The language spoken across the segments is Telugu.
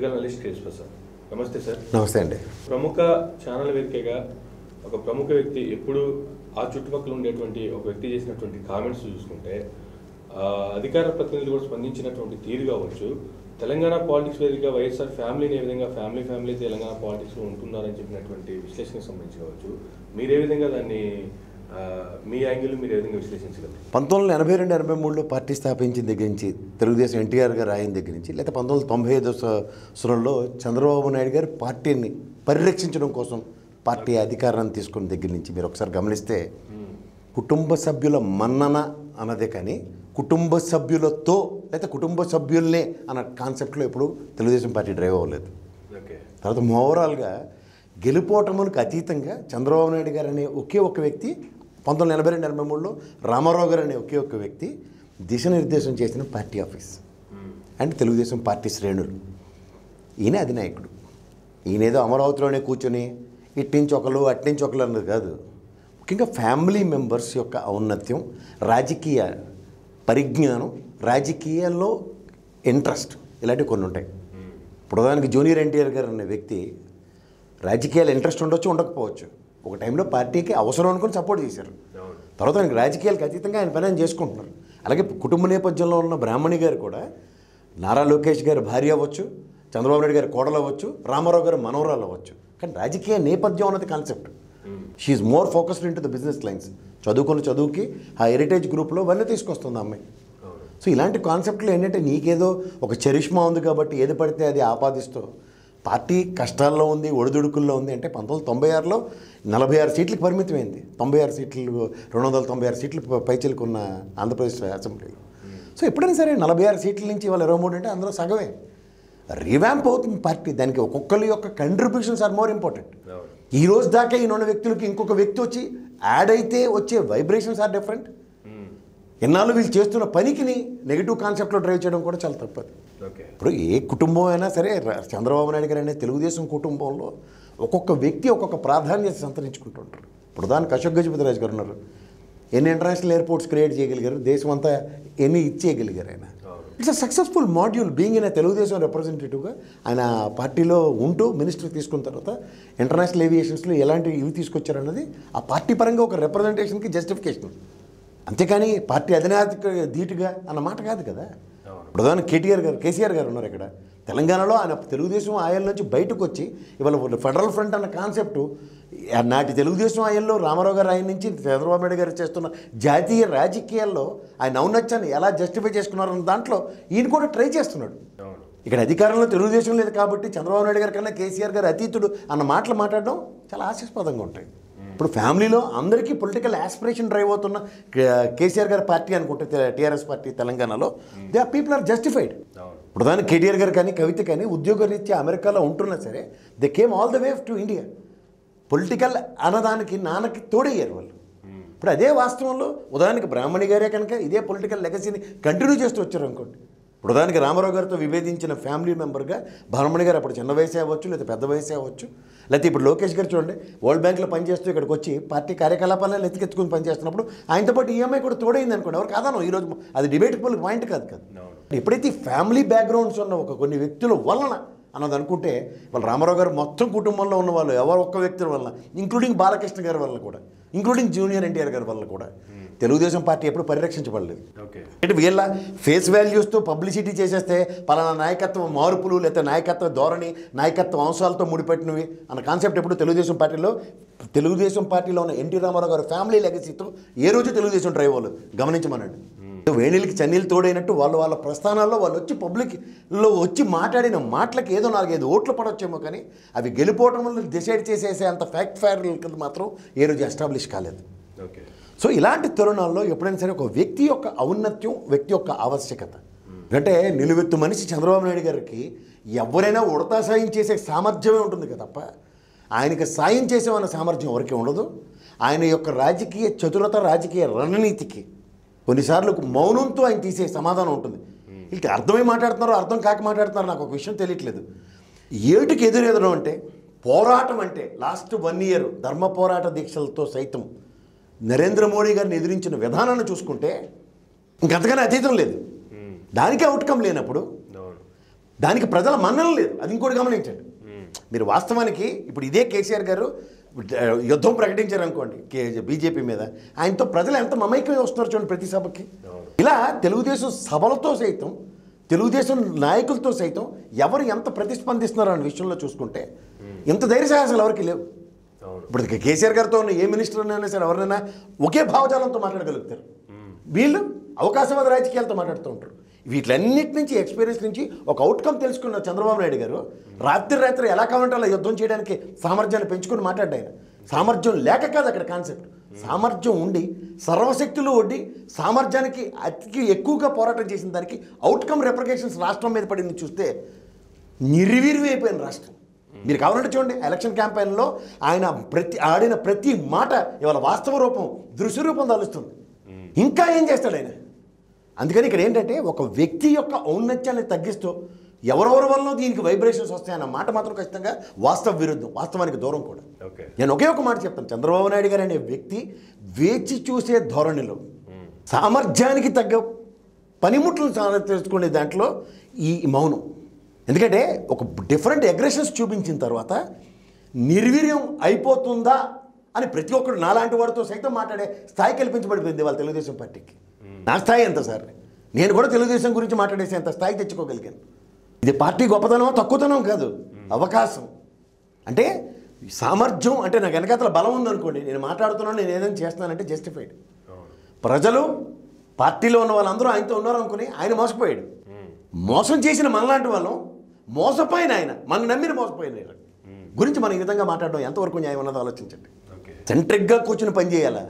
పొలిటికల్ అనలిస్ట్ కేఎస్ ప్రసాద్ నమస్తే సార్ నమస్తే అండి ప్రముఖ ఛానల్ వేదికగా ఒక ప్రముఖ వ్యక్తి ఎప్పుడు ఆ చుట్టుపక్కల ఉండేటువంటి ఒక వ్యక్తి చేసినటువంటి కామెంట్స్ చూసుకుంటే ఆ, అధికార ప్రతినిధులు కూడా స్పందించినటువంటి తీరు కావచ్చు తెలంగాణ పాలిటిక్స్ వేదికగా వైఎస్ఆర్ ఫ్యామిలీని ఏ విధంగా ఫ్యామిలీ ఫ్యామిలీ తెలంగాణ పాలిటిక్స్లో ఉంటున్నారని చెప్పినటువంటి విశ్లేషణకు సంబంధించి కావచ్చు మీరు ఏ విధంగా దాన్ని ఆ, మీ యాంగిల్ మీరు ఏ విధంగా విశ్లేషించగలరు పంతొమ్మిది వందల ఎనభై రెండు ఎనభై మూడులో పార్టీ స్థాపించిన దగ్గర నుంచి తెలుగుదేశం ఎన్టీఆర్ గారు ఆయన దగ్గర నుంచి లేదా పంతొమ్మిది వందల తొంభై ఐదు సంవత్సరంలో చంద్రబాబు నాయుడు గారు పార్టీని పరిరక్షించడం కోసం పార్టీ అధికారాన్ని తీసుకున్న దగ్గర నుంచి మీరు ఒకసారి గమనిస్తే కుటుంబ సభ్యుల మన్నన అన్నదే కానీ కుటుంబ సభ్యులతో లేదా కుటుంబ సభ్యుల్నే అన్న కాన్సెప్ట్లో ఎప్పుడు తెలుగుదేశం పార్టీ డ్రైవ్ అవ్వలేదు ఓకే తర్వాత ఓవరాల్గా గెలుపోటములకు అతీతంగా చంద్రబాబు నాయుడు గారు అనే ఒకే ఒక వ్యక్తి పంతొమ్మిది వందల ఎనభై రెండు ఎనభై మూడులో రామారావు గారు అనే ఒకే ఒక వ్యక్తి దిశనిర్దేశం చేసిన party office and Telugu Desam party శ్రేణులు ఈయన అధినాయకుడు ఈయనేదో అమరావతిలోనే కూర్చొని ఇట్టించి ఒకరు అట్టించి ఒకరు అన్నది కాదు ముఖ్యంగా ఫ్యామిలీ మెంబర్స్ యొక్క ఔన్నత్యం రాజకీయ పరిజ్ఞానం రాజకీయాల్లో ఇంట్రెస్ట్ ఇలాంటివి కొన్ని ఉంటాయి ఇప్పుడు ఉదాహరణకి జూనియర్ ఎన్టీఆర్ గారు అనే వ్యక్తి రాజకీయాలు ఇంట్రెస్ట్ ఉండొచ్చు ఉండకపోవచ్చు ఒక టైంలో పార్టీకి అవసరం అనుకుని సపోర్ట్ చేశారు అవును తర్వాత ఆయనకి రాజకీయాలకు అతీతంగా ఆయన పని ఆయన చేసుకుంటున్నారు అలాగే కుటుంబ నేపథ్యంలో ఉన్న బ్రాహ్మణి గారు కూడా నారా లోకేష్ గారి భార్య అవ్వచ్చు చంద్రబాబు నాయుడు గారి కోడలు అవ్వచ్చు రామారావు గారి మనవరాలు అవ్వచ్చు కానీ రాజకీయ నేపథ్యం అన్నది concept she more focused into the business lines చదువుకున్న చదువుకి ఆ హెరిటేజ్ గ్రూప్లో వన్నీ తీసుకొస్తుంది ఆ అమ్మాయి అవును సో ఇలాంటి కాన్సెప్ట్లు ఏంటంటే నీకేదో ఒక చరిష్మా ఉంది కాబట్టి ఏది పడితే అది ఆపాదిస్తూ పార్టీ కష్టాల్లో ఉంది ఒడిదుడుకుల్లో ఉంది అంటే పంతొమ్మిది వందల తొంభై ఆరులో నలభై ఆరు సీట్లకు పరిమితమైంది తొంభై ఆరు సీట్లు రెండు వందల తొంభై ఆరు సీట్లు ప- పైచిలుకున్న ఆంధ్రప్రదేశ్ అసెంబ్లీలో సో ఎప్పుడైనా సరే నలభై ఆరు సీట్ల నుంచి ఇవాళ ఇరవై మూడు అంటే అందులో సగమే రివ్యాంప్ అవుతుంది పార్టీ దానికి ఒక్కొక్కరి యొక్క కంట్రిబ్యూషన్స్ ఆర్ మోర్ ఇంపార్టెంట్ అవును ఈ రోజు దాకా ఈ ఉన్న వ్యక్తులకి ఇంకొక వ్యక్తి వచ్చి యాడ్ అయితే వచ్చే వైబ్రేషన్స్ ఆర్ డిఫరెంట్ మ్మ్. ఎన్నాళ్ళు వీళ్ళు చేస్తున్న పనికిని నెగిటివ్ కాన్సెప్ట్లో డ్రైవ్ చేయడం కూడా చాలా తప్పదు ఓకే ఇప్పుడు ఏ కుటుంబం అయినా సరే ర- చంద్రబాబు నాయుడు గారు అనే తెలుగుదేశం కుటుంబంలో ఒక్కొక్క వ్యక్తి ఒక్కొక్క ప్రాధాన్యత సంతరించుకుంటుంటారు ఇప్పుడు దానికి అశోక్ గజపతిరాజు గారు ఉన్నారు ఎన్ని ఇంటర్నేషనల్ ఎయిర్పోర్ట్స్ క్రియేట్ చేయగలిగారు దేశం అంతా ఎన్ని ఇచ్చేయగలిగారు ఆయన అవును. It's a successful module being in Telugu Desam రిప్రజెంటేటివ్గా ఆయన పార్టీలో ఉంటూ మినిస్టర్ తీసుకున్న తర్వాత ఇంటర్నేషనల్ ఏవియేషన్స్లో ఎలాంటి ఇవి తీసుకొచ్చారన్నది ఆ పార్టీ పరంగా ఒక రిప్రజెంటేషన్కి జస్టిఫికేషన్ అంతేకాని పార్టీ అధినాయక ధీటుగా అన్న మాట కాదు కదా అవును. ప్రధాని కేటీఆర్ గారు కేసీఆర్ గారు ఉన్నారు ఇక్కడ తెలంగాణలో ఆయన తెలుగుదేశం ఆయల నుంచి బయటకు వచ్చి ఇవాళ ఫెడరల్ ఫ్రంట్ అన్న కాన్సెప్ట్ నాటి తెలుగుదేశం ఆయల్లో రామారావు గారు ఆయన నుంచి చంద్రబాబు నాయుడు గారు చేస్తున్న జాతీయ రాజకీయాల్లో ఆయన ఔన్నత్యాన్ని ఎలా జస్టిఫై చేసుకున్నారు అన్న దాంట్లో ఈయన కూడా ట్రై చేస్తున్నాడు అవును ఇక్కడ అధికారంలో తెలుగుదేశం లేదు కాబట్టి చంద్రబాబు నాయుడు గారి కన్నా కేసీఆర్ గారు అతీతుడు అన్న మాటలు మాట్లాడడం చాలా ఆశాస్పదంగా ఉంటాయి ఇప్పుడు ఫ్యామిలీలో అందరికీ పొలిటికల్ ఆస్పిరేషన్ డ్రైవ్ అవుతున్న కే- కేసీఆర్ గారి పార్టీ అనుకుంటే టీఆర్ఎస్ పార్టీ తెలంగాణలో they are people are justified అవును ఇప్పుడు దాని కేటీఆర్ గారు కానీ కవిత కానీ ఉద్యోగరీత్యా అమెరికాలో ఉంటున్నా సరే they came all the way to India political అన్నదానికి నాన్నకి తోడయ్యారు వాళ్ళు ఇప్పుడు అదే వాస్తవంలో ఉదాహరణకి బ్రాహ్మణి గారే కనుక ఇదే పొలిటికల్ లెగసీని కంటిన్యూ చేస్తూ వచ్చారు అనుకోండి ఇప్పుడు ఉదాహరణకి రామారావు గారితో విభేదించిన ఫ్యామిలీ మెంబర్గా బ్రాహ్మణి గారు అప్పుడు చిన్న వయసే అవ్వచ్చు లేదా పెద్ద వయసే అవ్వచ్చు లేకపోతే ఇప్పుడు లోకేష్ గారు చూడండి వరల్డ్ బ్యాంక్లో పనిచేస్తూ ఇక్కడికి వచ్చి పార్టీ కార్యకలాపాలను ఎత్తికెత్తుకుని పనిచేస్తున్నప్పుడు ఆయనతో పాటు ఈఎంఐ కూడా తోడైంది అనుకోండి ఎవరు కాదనో ఈరోజు అది డిబేటబుల్ పాయింట్ కాదు కదా అవును ఎప్పుడైతే ఈ ఫ్యామిలీ బ్యాక్గ్రౌండ్స్ ఉన్న ఒక కొన్ని వ్యక్తుల వలన అన్నది అనుకుంటే వాళ్ళ రామారావు గారు మొత్తం కుటుంబంలో ఉన్న వాళ్ళు ఎవరు ఒక్క వ్యక్తుల వలన ఇంక్లూడింగ్ బాలకృష్ణ గారి వల్ల కూడా ఇంక్లూడింగ్ జూనియర్ ఎన్టీఆర్ గారి వల్ల కూడా తెలుగుదేశం పార్టీ ఎప్పుడు పరిరక్షించబడలేదు ఓకే అంటే వీళ్ళ ఫేస్ వాల్యూస్తో పబ్లిసిటీ చేసేస్తే పలానా నాయకత్వం మార్పులు లేకపోతే నాయకత్వ ధోరణి నాయకత్వ అంశాలతో ముడిపెట్టినవి అన్న కాన్సెప్ట్ ఎప్పుడు తెలుగుదేశం పార్టీలో తెలుగుదేశం పార్టీలో ఉన్న ఎన్టీ రామారావు గారి ఫ్యామిలీ లెగసీతో ఏ రోజు తెలుగుదేశం డ్రైవ్ వాళ్ళు గమనించమనండి వేణిలకి చన్నీళ్ళు తోడైనట్టు వాళ్ళు వాళ్ళ ప్రస్థానాల్లో వాళ్ళు వచ్చి పబ్లిక్లో వచ్చి మాట్లాడిన మాటలకి ఏదో నాలుగైదు ఓట్లు పడవచ్చేమో కానీ అవి గెలిపోవటం వల్ల డిసైడ్ చేసేసే అంత ఫ్యాక్ట్ ఫైర్ మాత్రం ఏ రోజు ఎస్టాబ్లిష్ కాలేదు ఓకే సో ఇలాంటి తరుణాల్లో ఎప్పుడైనా సరే ఒక వ్యక్తి యొక్క ఔన్నత్యం వ్యక్తి యొక్క ఆవశ్యకత అంటే నిలువెత్తు మనిషి చంద్రబాబు నాయుడు గారికి ఎవరైనా ఉడతా సాయం చేసే సామర్థ్యమే ఉంటుంది కదా తప్ప ఆయనకి సాయం చేసేమన్న సామర్థ్యం ఎవరికి ఉండదు ఆయన యొక్క రాజకీయ చతురత రాజకీయ రణనీతికి కొన్నిసార్లు మౌనంతో ఆయన తీసే సమాధానం ఉంటుంది వీళ్ళకి అర్థమై మాట్లాడుతున్నారో అర్థం కాక మాట్లాడుతున్నారో నాకు ఒక విషయం తెలియట్లేదు ఏటికి ఎదురెదడం అంటే పోరాటం అంటే లాస్ట్ వన్ ఇయర్ ధర్మ పోరాట దీక్షలతో సైతం నరేంద్ర మోడీ గారిని ఎదిరించిన విధానాన్ని చూసుకుంటే ఇంకంతకన్నా అతీతం లేదు దానికి అవుట్కమ్ లేనప్పుడు అవును దానికి ప్రజల మన్నన లేదు అది ఇంకోటి గమనించండి మీరు వాస్తవానికి ఇప్పుడు ఇదే కేసీఆర్ గారు ఆ, యుద్ధం ప్రకటించారు అనుకోండి కే బీజేపీ మీద ఆయనతో ప్రజలు ఎంత మమైకమై వస్తున్నారు చూడండి ప్రతి సభకి ఇలా తెలుగుదేశం సభలతో సైతం తెలుగుదేశం నాయకులతో సైతం ఎవరు ఎంత ప్రతిస్పందిస్తున్నారో అనే విషయంలో చూసుకుంటే ఇంత ధైర్య సాహసాలు ఎవరికి లేవు అవును ఇప్పుడు ఇక కేసీఆర్ గారితో ఉన్న ఏ మినిస్టర్ అయినా సరే ఎవరినైనా ఒకే భావజాలంతో మాట్లాడగలుగుతారు వీళ్ళు అవకాశవాద రాజకీయాలతో మాట్లాడుతూ ఉంటారు వీటిలన్నిటి నుంచి ఎక్స్పీరియన్స్ నుంచి ఒక అవుట్కమ్ తెలుసుకున్న చంద్రబాబు నాయుడు గారు రాత్రి రాత్రి ఎలా కావాలంటే అలా యుద్ధం చేయడానికి సామర్థ్యాన్ని పెంచుకుని మాట్లాడ్డా ఆయన సామర్థ్యం లేక కాదు అక్కడ కాన్సెప్ట్ సామర్థ్యం ఉండి సర్వశక్తులు ఒడ్డి సామర్థ్యానికి అతి ఎక్కువగా పోరాటం చేసిన దానికి అవుట్కమ్ రెప్రికేషన్స్ రాష్ట్రం మీద పడింది చూస్తే నిర్వీర్యం అయిపోయిన రాష్ట్రం మీరు కావాలంటే చూడండి ఎలక్షన్ క్యాంపెయిన్లో ఆయన ప్రతి ఆడిన ప్రతి మాట ఇవాళ వాస్తవ రూపం దృశ్య రూపం దాలుస్తుంది ఇంకా ఏం చేస్తాడు ఆయన అందుకని ఇక్కడ ఏంటంటే ఒక వ్యక్తి యొక్క ఔన్నత్యాన్ని తగ్గిస్తూ ఎవరెవరి వల్ల దీనికి వైబ్రేషన్స్ వస్తాయన్న మాట మాత్రం ఖచ్చితంగా వాస్తవ విరుద్ధం వాస్తవానికి దూరం కూడా ఓకే నేను ఒకే ఒక మాట చెప్తాను చంద్రబాబు నాయుడు గారు అనే వ్యక్తి వేచి చూసే ధోరణిలో సామర్థ్యానికి తగ్గ పనిముట్లు సాధ- తెలుసుకునే దాంట్లో ఈ మౌనం ఎందుకంటే ఒక డిఫరెంట్ అగ్రెషన్స్ చూపించిన తర్వాత నిర్వీర్యం అయిపోతుందా అని ప్రతి ఒక్కరు నాలాంటి వాడితో సైతం మాట్లాడే స్థాయి కల్పించబడిపోయింది వాళ్ళ తెలుగుదేశం పార్టీకి నా స్థాయి ఎంత సార్ నేను కూడా తెలుగుదేశం గురించి మాట్లాడేసి అంత స్థాయి తెచ్చుకోగలిగాను ఇది పార్టీ గొప్పతనం తక్కువతనం కాదు అవకాశం అంటే సామర్థ్యం అంటే నాకు వెనకాతల బలం ఉందనుకోండి నేను మాట్లాడుతున్నాను నేను ఏదైనా చేస్తున్నానంటే జస్టిఫైడ్ అవును ప్రజలు పార్టీలో ఉన్న వాళ్ళందరూ ఆయనతో ఉన్నారు అనుకుని ఆయన మోసపోయాడు మోసం చేసిన మనలాంటి వాళ్ళం మోసపోయిన ఆయన మన నమ్మిన మోసపోయిన ఆయన. గురించి మనం ఈ విధంగా మాట్లాడడం ఎంతవరకు న్యాయం ఉన్నదో ఆలోచించండి ఓకే సెంట్రిక్గా కూర్చుని పని చేయాలా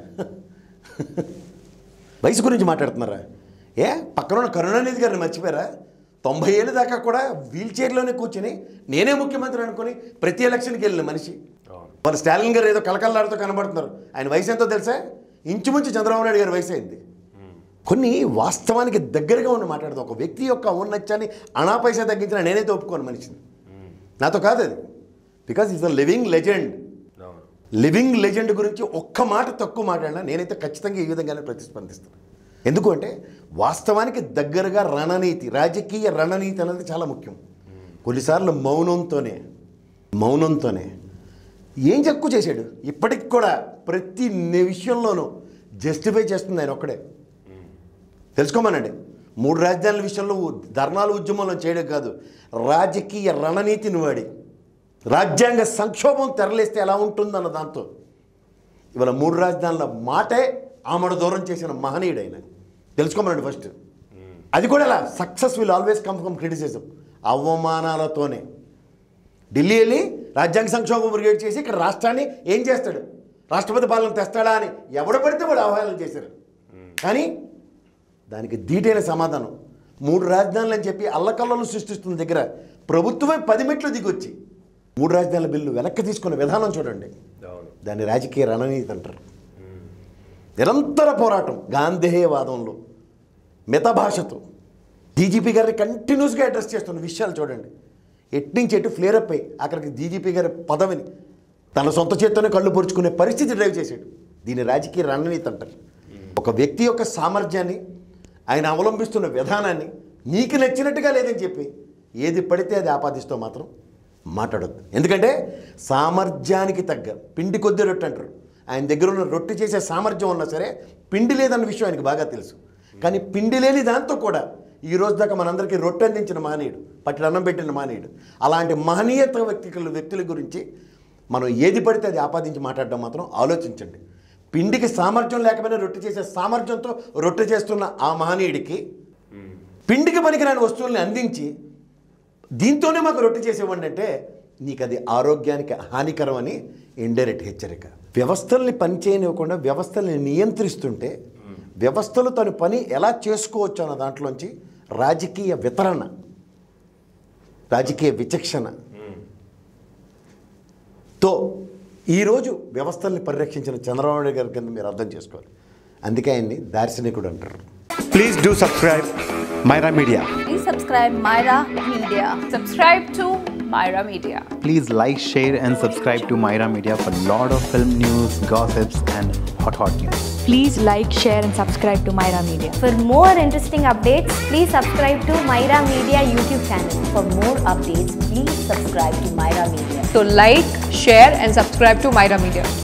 వయసు గురించి మాట్లాడుతున్నారా ఏ పక్కన ఉన్న కరుణానిధి గారిని మర్చిపోయారా తొంభై ఏళ్ళ దాకా కూడా వీల్ చైర్లోనే కూర్చుని నేనే ముఖ్యమంత్రి అనుకుని ప్రతి ఎలక్షన్కి వెళ్ళిన మనిషి అవును మరి స్టాలిన్ గారు ఏదో కలకల్లాడుతూ కనబడుతున్నారు ఆయన వయసు ఎంతో తెలుసా ఇంచుమించు చంద్రబాబు నాయుడు గారి వయసు అయింది కొన్ని వాస్తవానికి దగ్గరగా ఉన్న మాట్లాడదాం ఒక వ్యక్తి యొక్క ఔన్నత్యాన్ని అనా పైసా తగ్గించిన నేనైతే ఒప్పుకోను మనిషిని నాతో కాదు అది because is the living legend అవును లివింగ్ లెజెండ్ గురించి ఒక్క మాట తక్కువ మాట్లాడినా నేనైతే ఖచ్చితంగా ఈ విధంగానే ప్రతిస్పందిస్తాను ఎందుకు అంటే వాస్తవానికి దగ్గరగా రణనీతి రాజకీయ రణనీతి అనేది చాలా ముఖ్యం కొన్నిసార్లు మౌనంతోనే మౌనంతోనే ఏం చెక్కు చేశాడు ఇప్పటికి కూడా ప్రతి ని- విషయంలోనూ జస్టిఫై చేస్తుంది ఆయన ఒక్కడే తెలుసుకోమనండి మూడు రాజధానుల విషయంలో ఉ- ధర్నాలు ఉద్యమంలో చేయడం కాదు రాజకీయ రణనీతిని వాడి రాజ్యాంగ సంక్షోభం తెరలేస్తే ఎలా ఉంటుందన్న దాంతో ఇవాళ మూడు రాజధానుల మాటే ఆమడ దూరం చేసిన మహనీయుడు ఆయన తెలుసుకోమనండి ఫస్ట్ అది కూడా ఎలా success will always come from criticism అవమానాలతోనే ఢిల్లీ వెళ్ళి రాజ్యాంగ సంక్షోభం బ్రిగేడ్ చేసి ఇక్కడ రాష్ట్రాన్ని ఏం చేస్తాడు రాష్ట్రపతి పాలన తెస్తాడా అని ఎవడ పడితే వాడు ఆహ్వానం చేశారు కానీ దానికి ధీటైన సమాధానం మూడు రాజధానులు అని చెప్పి అల్లకల్లోలు సృష్టిస్తున్న దగ్గర ప్రభుత్వమే పది మెట్లు దిగొచ్చి మూడు రాజధానుల బిల్లు వెనక్కి తీసుకున్న విధానం చూడండి అవును దాన్ని రాజకీయ రణనీతి అంటారు నిరంతర పోరాటం గాంధేయవాదంలో మితభాషతో డీజీపీ గారిని కంటిన్యూస్గా అడ్రస్ చేస్తున్న విషయాలు చూడండి ఎట్నుంచి ఎటు ఫ్లేర్ అప్ అయ్యి అక్కడికి డీజీపీ గారి పదవిని తన సొంత చేత్తోనే కళ్ళు పొడుచుకునే పరిస్థితి డ్రైవ్ చేశాడు దీన్ని రాజకీయ రణనీతి అంటారు ఒక వ్యక్తి యొక్క సామర్థ్యాన్ని ఆయన అవలంబిస్తున్న విధానాన్ని నీకు నచ్చినట్టుగా లేదని చెప్పి ఏది పడితే అది ఆపాదిస్తూ మాత్రం మాట్లాడొద్దు ఎందుకంటే సామర్థ్యానికి తగ్గ పిండి కొద్ది రొట్టె అంటారు ఆయన దగ్గర ఉన్న రొట్టె చేసే సామర్థ్యం ఉన్నా సరే పిండి లేదన్న విషయం ఆయనకు బాగా తెలుసు కానీ పిండి లేని దాంతో కూడా ఈ రోజు దాకా మనందరికీ రొట్టె అందించిన మహనీయుడు పట్టి అన్నం పెట్టిన మహనీయుడు అలాంటి మహనీయత వ్యక్తుల వ్యక్తుల గురించి మనం ఏది పడితే అది ఆపాదించి మాట్లాడడం మాత్రం ఆలోచించండి పిండికి సామర్థ్యం లేకపోయినా రొట్టె చేసే సామర్థ్యంతో రొట్టె చేస్తున్న ఆ మహనీయుడికి పిండికి పనికిరాని వస్తువుల్ని అందించి దీంతోనే మాకు రొట్టె చేసేవాడిని అంటే నీకు అది ఆరోగ్యానికి హానికరం అని ఇండైరెక్ట్ హెచ్చరిక వ్యవస్థల్ని పనిచేయనివ్వకుండా వ్యవస్థల్ని నియంత్రిస్తుంటే వ్యవస్థలు తన పని ఎలా చేసుకోవచ్చు అన్న దాంట్లోంచి రాజకీయ వితరణ రాజకీయ విచక్షణ తో ఈరోజు వ్యవస్థల్ని పరిరక్షించిన చంద్రబాబు నాయుడు గారి కింద మీరు అర్థం చేసుకోవాలి అందుకే ఆయన్ని దార్శనికుడు అంటారు Please do subscribe Myra Media. Please subscribe Myra Media. Subscribe to Myra Media. Please like, share, and subscribe to Myra Media for lot of film news, gossips, and hot hot news. Please like, share, and subscribe to Myra Media. For more interesting updates, please subscribe to Myra Media YouTube channel. For more updates, please subscribe to Myra Media. So like, share and subscribe to Myra Media.